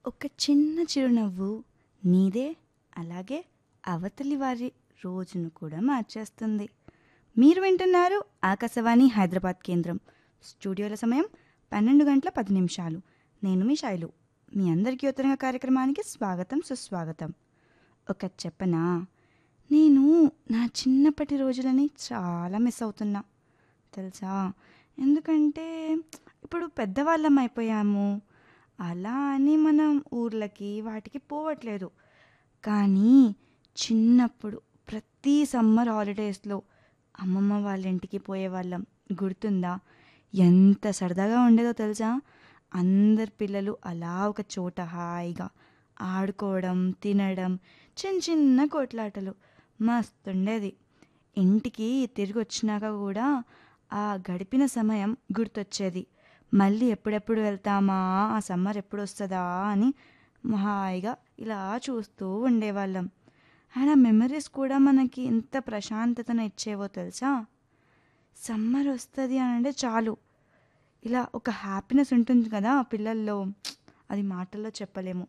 ఒక చిన్న చిరునవ్వు నీదే అలాగే అవతలి వారి రోజును కూడా మార్చేస్తుంది మీరు వింటున్నారు ఆకాశవాణి హైదరాబాద్ కేంద్రం స్టూడియోల సమయం పన్నెండు గంటల పది నిమిషాలు నేను మీ శైలు మీ అందరికీ ఉత్తరంగా కార్యక్రమానికి స్వాగతం సుస్వాగతం ఒక చెప్పనా నేను నా చిన్నప్పటి రోజులని చాలా మిస్ అవుతున్నా తెలుసా ఎందుకంటే ఇప్పుడు పెద్దవాళ్ళం అయిపోయాము అలా అని మనం ఊర్లకి వాటికి పోవట్లేదు కానీ చిన్నప్పుడు ప్రతి సమ్మర్ హాలిడేస్లో అమ్మమ్మ వాళ్ళ ఇంటికి పోయేవాళ్ళం గుర్తుందా ఎంత సరదాగా ఉండేదో తెలుసా అందరు పిల్లలు అలా ఒక చోట హాయిగా ఆడుకోవడం తినడం చిన్న చిన్న కొట్లాటలు మస్తుండేది ఇంటికి తిరిగి వచ్చినాక కూడా ఆ గడిపిన సమయం గుర్తొచ్చేది మళ్ళీ ఎప్పుడెప్పుడు వెళ్తామా ఆ సమ్మర్ ఎప్పుడు వస్తుందా అని హాయిగా ఇలా చూస్తూ ఉండేవాళ్ళం అండ్ ఆ మెమరీస్ కూడా మనకి ఎంత ప్రశాంతతను ఇచ్చేవో తెలుసా సమ్మర్ వస్తుంది అని అంటే చాలు ఇలా ఒక హ్యాపీనెస్ ఉంటుంది కదా పిల్లల్లో అది మాటల్లో చెప్పలేము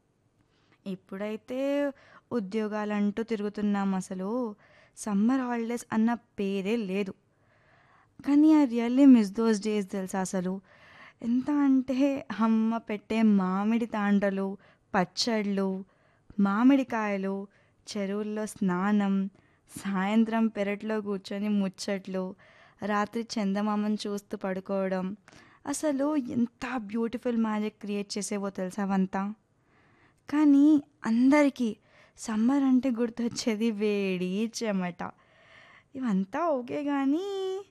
ఇప్పుడైతే ఉద్యోగాలంటూ తిరుగుతున్నాం అసలు సమ్మర్ హాలిడేస్ అన్న పేరే లేదు కానీ I really miss those days తెలుసా అసలు ఎంత అంటే అమ్మ పెట్టే మామిడి తాండ్రలు పచ్చళ్ళు మామిడికాయలు చెరువుల్లో స్నానం సాయంత్రం పెరట్లో కూర్చొని ముచ్చట్లు రాత్రి చందమామను చూస్తూ పడుకోవడం అసలు ఎంత బ్యూటిఫుల్ మ్యాజిక్ క్రియేట్ చేసేవో తెలుసా అవంతా కానీ అందరికీ సమ్మర్ అంటే గుర్తొచ్చేది వేడి చెమట ఇవంతా ఓకే కానీ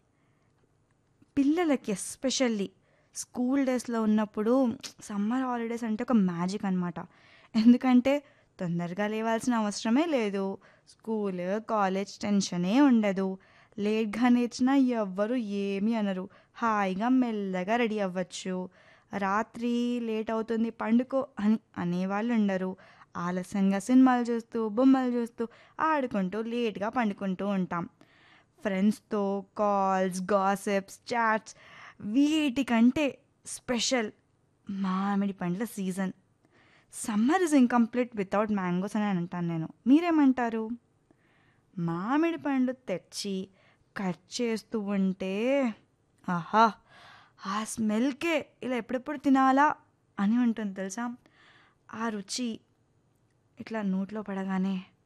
పిల్లలకి ఎస్పెషల్లీ స్కూల్ డేస్లో ఉన్నప్పుడు సమ్మర్ హాలిడేస్ అంటే ఒక మ్యాజిక్ అనమాట ఎందుకంటే తొందరగా లేవాల్సిన అవసరమే లేదు స్కూల్ కాలేజ్ టెన్షనే ఉండదు లేట్గా నేర్చినా ఎవ్వరు ఏమీ అనరు హాయిగా మెల్లగా రెడీ అవ్వచ్చు రాత్రి లేట్ అవుతుంది పండుకో అని అనేవాళ్ళు ఉండరు ఆలస్యంగా సినిమాలు చూస్తూ బొమ్మలు చూస్తూ ఆడుకుంటూ లేట్గా పండుకుంటూ ఉంటాం ఫ్రెండ్స్తో కాల్స్ గాసిప్స్ చాట్స్ వీటికంటే స్పెషల్ మామిడి పండ్ల season summer is incomplete without mangoes అని అంటాను నేను మీరేమంటారు మామిడి పండు తెచ్చి కట్ చేస్తూ ఉంటే ఆహా ఆ స్మెల్కే ఇలా ఎప్పుడెప్పుడు తినాలా అని ఉంటుంది తెలుసా ఆ రుచి ఇట్లా నోట్లో పడగానే